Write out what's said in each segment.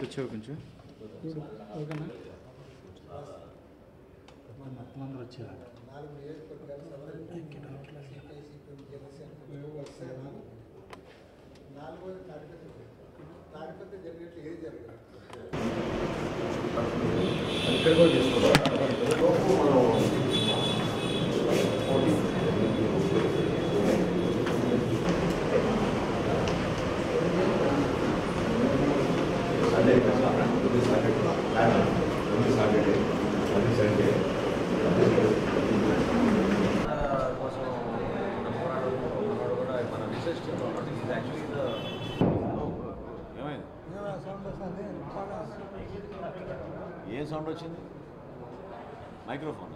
వచ్చావు కొంచెం ఓకేనా మొత్తం అందరూ వచ్చారు నాలుగు నియోజకవర్గాలు సంబంధించి సిపిఐ జనసేన వస్తాయి నాలుగోది తాడిపత్రి తాడిపత్రి జరిగినట్లు ఏది జరగదు ఇక్కడ కూడా తీసుకుంటాం లోపు మనం పోటీ సండే సాటర్డే సాటర్డే సండే కోసం పోరాడు పోరాడు కూడా మన రీసెర్చ్ ఇది యాక్చువల్లీ ఏమైంది ఏం సౌండ్ వచ్చింది మైక్రోఫోన్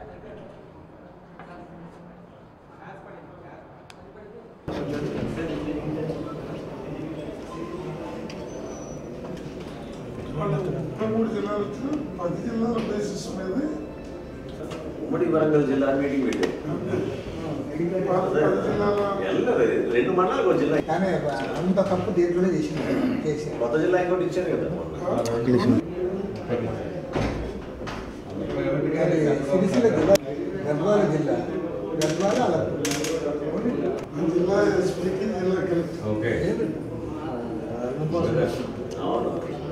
ముప్పై మూడు జిల్లాలు వచ్చిన పది జిల్లాల బేసిస్ మీద ఉమ్మడి వరంగల్ జిల్లా మీటింగ్ పెట్టే పది జిల్లాల వెళ్ళలేదు రెండు మండలాలకు ఒక జిల్లా కానీ అంత తప్పు దీంట్లోనే చేసింది కేసీఆర్ కొత్త జిల్లా ఇంకోటి ఇచ్చారు కదా మొన్న. కానీ సిరిసిల్ల జిల్లా గద్వాల జిల్లా గద్వాల అలంపూర్ ఆ జిల్లా ఎస్పీకి జిల్లా కలెక్టర్ ఓకే అవును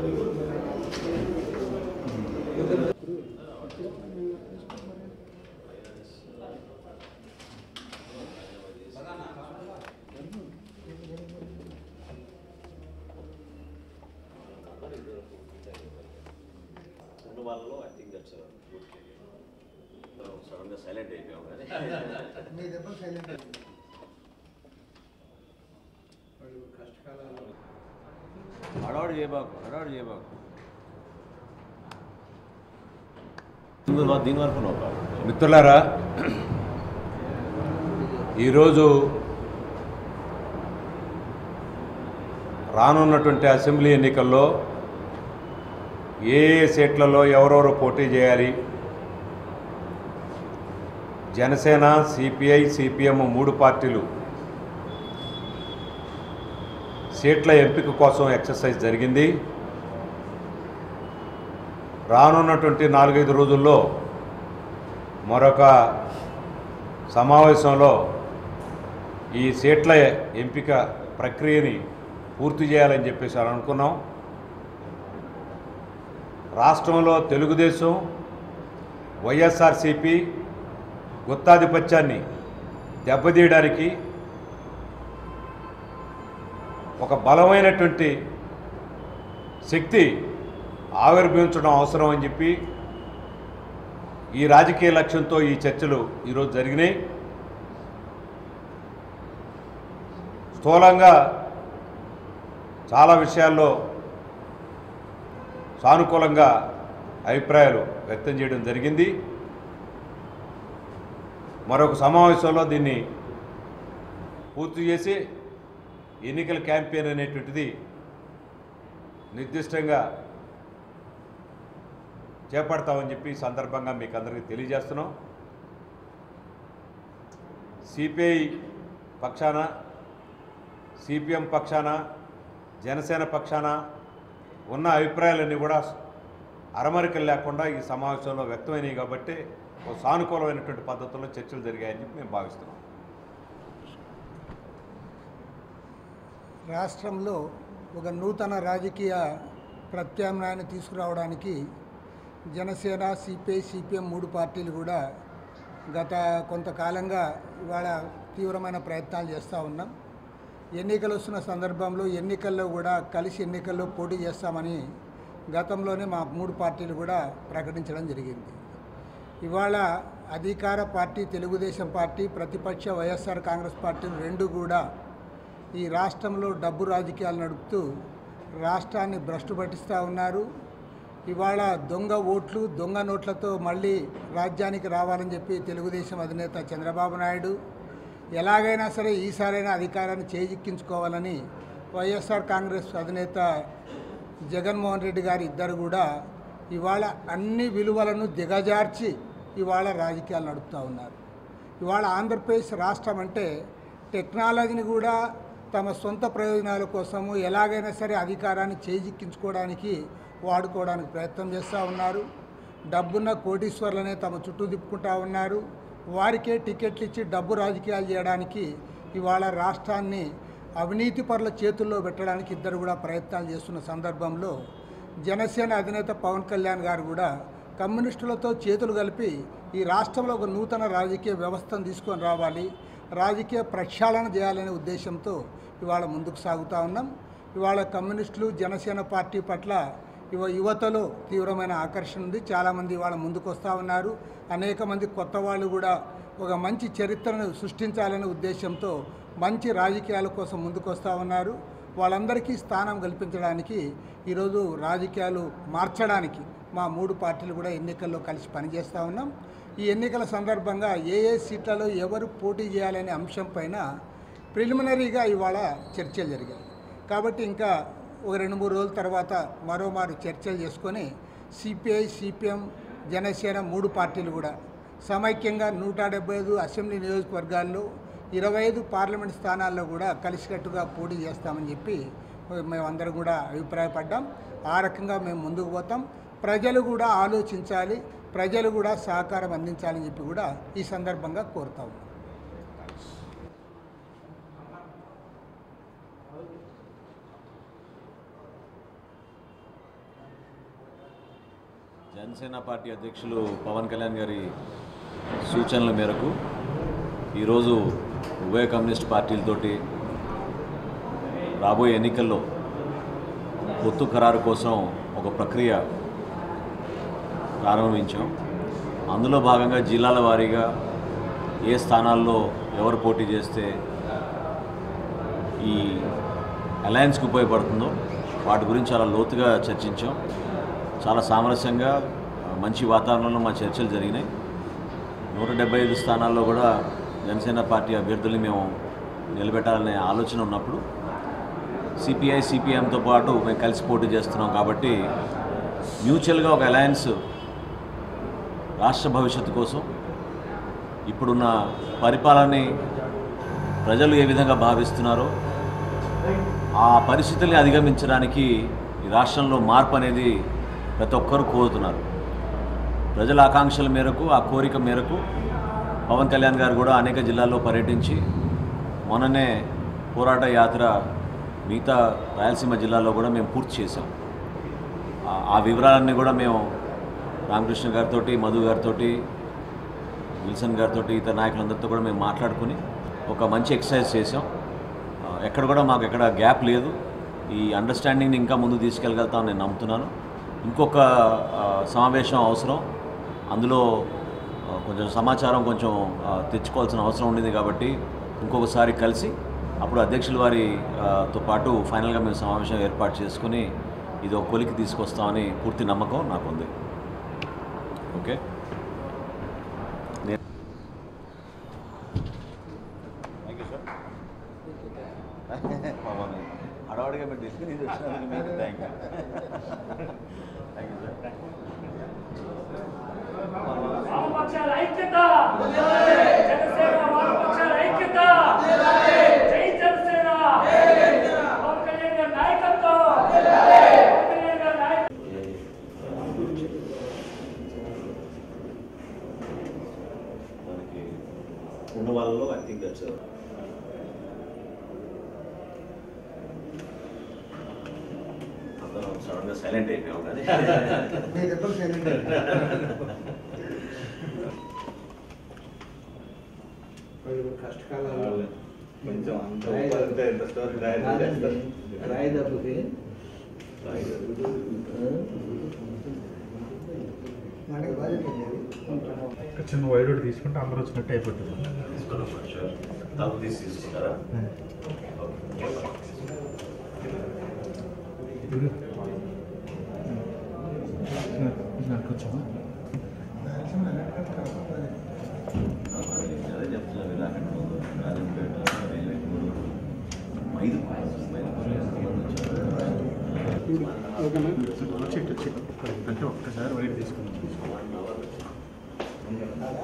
ఉన్న వాళ్ళలో ఐ థింక్ దట్స్ సడన్గా సైలెంట్ అయిపోయాం కానీ మీ దెబ్బ సైలెంట్ హడావుడు చేయబాకు హడావుడు చేయబాకు దీని- దీని వరకు నోకా మిత్రులారా ఈరోజు రానున్నటువంటి అసెంబ్లీ ఎన్నికల్లో ఏ ఏ సీట్లలో ఎవరెవరు పోటీ చేయాలి జనసేన సిపిఐ సిపిఎం మూడు పార్టీలు సీట్ల ఎంపిక కోసం ఎక్సర్సైజ్ జరిగింది రానున్నటువంటి నాలుగైదు రోజుల్లో మరొక సమావేశంలో ఈ సీట్ల ఎంపిక ప్రక్రియని పూర్తి చేయాలని చెప్పేసి అని అనుకున్నాం రాష్ట్రంలో తెలుగుదేశం వైఎస్ఆర్సిపి గుత్తాధిపత్యాన్ని దెబ్బతీయడానికి ఒక బలమైనటువంటి శక్తి ఆవిర్భవించడం అవసరం అని చెప్పి ఈ రాజకీయ లక్ష్యంతో ఈ చర్చలు ఈరోజు జరిగినాయి స్థూలంగా చాలా విషయాల్లో సానుకూలంగా అభిప్రాయాలు వ్యక్తం చేయడం జరిగింది మరొక సమావేశంలో దీన్ని పూర్తి చేసి ఎన్నికల క్యాంపెయిన్ అనేటువంటిది నిర్దిష్టంగా చేపడతామని చెప్పి ఈ సందర్భంగా మీకు అందరికీ తెలియజేస్తున్నాం సిపిఐ పక్షాన సిపిఎం పక్షాన జనసేన పక్షాన ఉన్న అభిప్రాయాలన్నీ కూడా అరమరికలు లేకుండా ఈ సమావేశంలో వ్యక్తమైనవి కాబట్టి ఒక సానుకూలమైనటువంటి పద్ధతుల్లో చర్చలు జరిగాయని చెప్పి మేము భావిస్తున్నాం రాష్ట్రంలో ఒక నూతన రాజకీయ ప్రత్యామ్నాయాన్ని తీసుకురావడానికి జనసేన సిపిఐ సిపిఎం మూడు పార్టీలు కూడా గత కొంతకాలంగా ఇవాళ తీవ్రమైన ప్రయత్నాలు చేస్తూ ఉన్నాం ఎన్నికలు వస్తున్న సందర్భంలో ఎన్నికల్లో కూడా కలిసి ఎన్నికల్లో పోటీ చేస్తామని గతంలోనే మా మూడు పార్టీలు కూడా ప్రకటించడం జరిగింది ఇవాళ అధికార పార్టీ తెలుగుదేశం పార్టీ ప్రతిపక్ష వైఎస్ఆర్ కాంగ్రెస్ పార్టీలు రెండు కూడా ఈ రాష్ట్రంలో డబ్బు రాజకీయాలు నడుపుతూ రాష్ట్రాన్ని భ్రష్టు పట్టిస్తూ ఉన్నారు ఇవాళ దొంగ ఓట్లు దొంగ నోట్లతో మళ్ళీ రాజ్యానికి రావాలని చెప్పి తెలుగుదేశం అధినేత చంద్రబాబు నాయుడు ఎలాగైనా సరే ఈసారైనా అధికారాన్ని చేజిక్కించుకోవాలని వైఎస్ఆర్ కాంగ్రెస్ అధినేత జగన్మోహన్ రెడ్డి గారు ఇద్దరు కూడా ఇవాళ అన్ని విలువలను దిగజార్చి ఇవాళ రాజకీయాలు నడుపుతూ ఉన్నారు ఇవాళ ఆంధ్రప్రదేశ్ రాష్ట్రం అంటే టెక్నాలజీని కూడా తమ సొంత ప్రయోజనాల కోసము ఎలాగైనా సరే అధికారాన్ని చేజిక్కించుకోవడానికి వాడుకోవడానికి ప్రయత్నం చేస్తూ ఉన్నారు డబ్బున్న కోటీశ్వర్లనే తమ చుట్టూ తిప్పుకుంటా ఉన్నారు వారికే టికెట్లు ఇచ్చి డబ్బు రాజకీయాలు చేయడానికి ఇవాళ రాష్ట్రాన్ని అవినీతి పరుల చేతుల్లో పెట్టడానికి ఇద్దరు కూడా ప్రయత్నాలు చేస్తున్న సందర్భంలో జనసేన అధినేత పవన్ కళ్యాణ్ గారు కూడా కమ్యూనిస్టులతో చేతులు కలిపి ఈ రాష్ట్రంలో ఒక నూతన రాజకీయ వ్యవస్థను తీసుకొని రావాలి రాజకీయ ప్రక్షాళన చేయాలనే ఉద్దేశంతో ఇవాళ ముందుకు సాగుతూ ఉన్నాం ఇవాళ కమ్యూనిస్టులు జనసేన పార్టీ పట్ల ఇవ యువతలో తీవ్రమైన ఆకర్షణ ఉంది చాలామంది ఇవాళ ముందుకు వస్తూ ఉన్నారు అనేక మంది కొత్త వాళ్ళు కూడా ఒక మంచి చరిత్రను సృష్టించాలనే ఉద్దేశంతో మంచి రాజకీయాల కోసం ముందుకు వస్తూ ఉన్నారు వాళ్ళందరికీ స్థానం కల్పించడానికి ఈరోజు రాజకీయాలు మార్చడానికి మా మూడు పార్టీలు కూడా ఎన్నికల్లో కలిసి పనిచేస్తూ ఉన్నాం ఈ ఎన్నికల సందర్భంగా ఏ ఏ సీట్లలో ఎవరు పోటీ చేయాలనే అంశం పైన ప్రిలిమినరీగా ఇవాళ చర్చలు జరిగాయి కాబట్టి ఇంకా ఒక రెండు మూడు రోజుల తర్వాత మరోమారు చర్చలు చేసుకొని సిపిఐ సిపిఎం జనసేన మూడు పార్టీలు కూడా సమైక్యంగా నూట డెబ్బై ఐదు అసెంబ్లీ నియోజకవర్గాల్లో ఇరవై ఐదు పార్లమెంట్ స్థానాల్లో కూడా కలిసికట్టుగా పోటీ చేస్తామని చెప్పి మేమందరం కూడా అభిప్రాయపడ్డాం ఆ రకంగా మేము ముందుకు పోతాం ప్రజలు కూడా ఆలోచించాలి ప్రజలు కూడా సహకారం అందించాలని చెప్పి కూడా ఈ సందర్భంగా కోరుతాం జనసేన పార్టీ అధ్యక్షులు పవన్ కళ్యాణ్ గారి సూచనల మేరకు ఈరోజు ఉభయ కమ్యూనిస్ట్ పార్టీలతోటి రాబోయే ఎన్నికల్లో పొత్తు ఖరారు కోసం ఒక ప్రక్రియ ప్రారంభించాం అందులో భాగంగా జిల్లాల వారీగా ఏ స్థానాల్లో ఎవరు పోటీ చేస్తే ఈ అలయన్స్కి ఉపయోగపడుతుందో వాటి గురించి చాలా లోతుగా చర్చించాం చాలా సామరస్యంగా ఆ, మంచి వాతావరణంలో మా చర్చలు జరిగినాయి నూట డెబ్బై ఐదు స్థానాల్లో కూడా జనసేన పార్టీ అభ్యర్థుల్ని మేము నిలబెట్టాలనే ఆలోచన ఉన్నప్పుడు సిపిఐ సిపిఎంతో పాటు మేము కలిసి పోటీ చేస్తున్నాం కాబట్టి మ్యూచువల్గా ఒక అలయన్స్ రాష్ట్ర భవిష్యత్తు కోసం ఇప్పుడున్న పరిపాలనని ప్రజలు ఏ విధంగా భావిస్తున్నారో ఆ పరిస్థితుల్ని అధిగమించడానికి ఈ రాష్ట్రంలో మార్పు అనేది ప్రతి ఒక్కరూ కోరుతున్నారు ప్రజల ఆకాంక్షల మేరకు ఆ కోరిక మేరకు పవన్ కళ్యాణ్ గారు కూడా అనేక జిల్లాల్లో పర్యటించి మొన్ననే పోరాట యాత్ర మిగతా రాయలసీమ జిల్లాలో కూడా మేము పూర్తి చేసాం ఆ- ఆ వివరాలన్నీ కూడా మేము రామకృష్ణ గారితో మధు గారితో విల్సన్ గారితో ఇతర నాయకులందరితో కూడా మేము మాట్లాడుకుని ఒక మంచి ఎక్సర్సైజ్ చేసాం ఆ, ఎక్కడ కూడా మాకు ఎక్కడ గ్యాప్ లేదు ఈ అండర్స్టాండింగ్ని ఇంకా ముందు తీసుకెళ్ళగలుగుతామని నేను నమ్ముతున్నాను ఇంకొక ఆ, సమావేశం అవసరం అందులో ఆ, కొంచెం సమాచారం కొంచెం ఆ, తెచ్చుకోవాల్సిన అవసరం ఉండింది కాబట్టి ఇంకొకసారి కలిసి అప్పుడు అధ్యక్షుల వారి ఆ, తో పాటు ఫైనల్గా మేము సమావేశం ఏర్పాటు చేసుకుని ఇది ఒక కొలికి తీసుకొస్తామని పూర్తి నమ్మకం నాకుంది ఓకే థ్యాంక్ యూ సార్ అడవాడిగా మీరు తీసుకుని ఇది వచ్చినందుకు మీకు thank you thank you sir వామపక్షాల ఐక్యత జనసేన వామపక్షాల ఐక్యత జై జనసేన పవన్ కళ్యాణ్ గారి నాయకత్వం పవన్ కళ్యాణ్ గారి నాయకత్వం మనకి ఉన్న వాళ్ళలో ఐ థింక్ దట్స్ సడన్గా సైలెంట్ అయిపోయాం కానీ కొంచెం అంత అంటే ఎంత స్టోరీ ఒక చిన్న వైడ్ ఒకటి తీసుకుంటే అందరూ వచ్చినట్టు అయిపోతుంది తప్పు తీసి తీసుకుంటారా కొంచెం అదే చెప్తున్నా కదా రాజంపేట రైల్వేగూడు మైదు ఓకేనా వచ్చి ఇటు వచ్చి అంటే ఒక్కసారి వైడ్ తీసుకున్నాం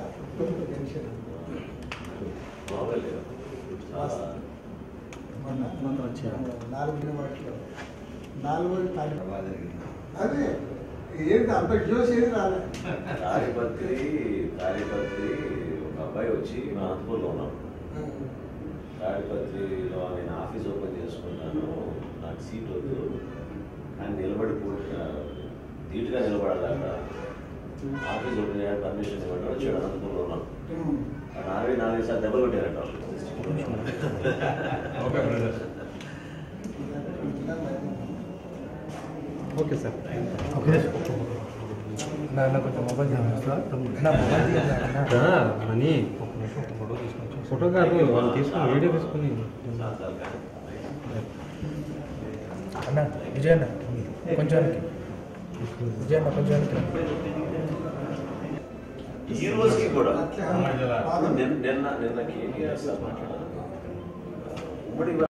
బాగోలేదు అందరం వచ్చారు నాలుగు వాటిలో నాలుగు అదే ఏంటి అంత జోస్ ఏది రాలే తాడిపత్రి తాడిపత్రి ఒక అబ్బాయి వచ్చి మా అనంతపూర్లో ఉన్నాం తాడిపత్రిలో నేను ఆఫీస్ ఓపెన్ చేసుకుంటాను నాకు సీట్ వద్దు కానీ నిలబడి పూర్తిగా ధీటుగా నిలబడాలి అక్కడ ఆఫీస్ ఓపెన్ చేయాలి పర్మిషన్ ఇవ్వండి వచ్చాడు అనంతపూర్లో ఉన్నాం నాలుగు నాలుగు సార్లు దెబ్బలు కొట్టారంట వాళ్ళు. ఓకే బ్రదర్ ఓకే సార్ అని ఫోటో కాదు వాళ్ళు తీసుకుని వీడియో తీసుకుని అన్న విజయన్న కొంచెం విజయన్న కొంచెం ఈ రోజుకి కూడా నిన్న నిన్న నిన్న కేటీఆర్ సార్ మాట్లాడారు ఉమ్మడి